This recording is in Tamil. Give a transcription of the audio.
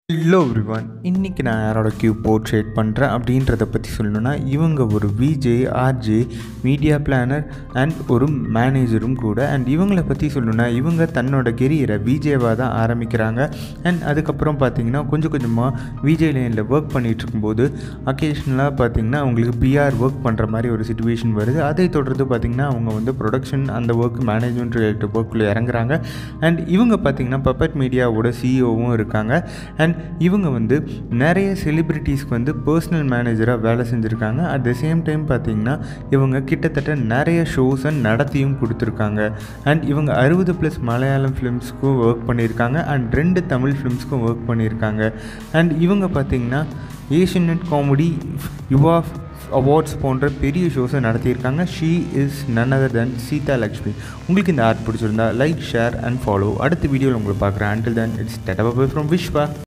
ஹலோ எவ்ரிவன் இன்றைக்கி நான் யாரோட கியூ போர்ட்ரேட் பண்ணுறேன் அப்படின்றத பற்றி சொல்லணும்னா இவங்க ஒரு VJ RJ media planner and ஒரு மேனேஜரும் கூட அண்ட் இவங்கள பற்றி சொல்லணும்னா இவங்க தன்னோட கெரியரை விஜேவாக தான் ஆரம்பிக்கிறாங்க அண்ட் அதுக்கப்புறம் பார்த்தீங்கன்னா கொஞ்சம் கொஞ்சமாக விஜே லைனில் ஒர்க் பண்ணிகிட்டு இருக்கும்போது அக்கேஷ்னலாக பார்த்தீங்கன்னா அவங்களுக்கு பிஆர் ஒர்க் பண்ணுற மாதிரி ஒரு சுச்சுவேஷன் வருது அதை தொடர்ந்து பார்த்திங்கன்னா அவங்க வந்து ப்ரொடக்ஷன் அந்த ஒர்க் மேனேஜ்மெண்ட் ரிலேட்டட் ஒர்க்கில் இறங்குறாங்க அண்ட் இவங்க பார்த்திங்கன்னா பப்பட் மீடியாவோட சிஇஓவும் இருக்காங்க அண்ட் இவங்க வந்து நிறைய செலிப்ரிட்டிஸ்க்கு வந்து பர்சனல் மேனேஜராக வேலை செஞ்சுருக்காங்க அட் த சேம் டைம் பார்த்தீங்கன்னா இவங்க கிட்டத்தட்ட நிறைய ஷோஸை நடத்தியும் கொடுத்துருக்காங்க அண்ட் இவங்க அறுபது ப்ளஸ் மலையாளம் ஃபிலிம்ஸ்க்கும் ஒர்க் பண்ணியிருக்காங்க அண்ட் ரெண்டு தமிழ் ஃபிலிம்ஸ்க்கும் ஒர்க் பண்ணியிருக்காங்க அண்ட் இவங்க பார்த்தீங்கன்னா Asianet comedy Yuva awards போன்ற பெரிய ஷோஸை நடத்தியிருக்காங்க she is none other than Seetha Lakshmi உங்களுக்கு இந்த ஆர்ட் பிடிச்சிருந்தா லைக் ஷேர் அண்ட் ஃபாலோ அடுத்த வீடியோவில் உங்களை பார்க்குறேன் அண்டில் தென் இட்ஸ் டெட்டபா ஃப்ரம் விஷ்வா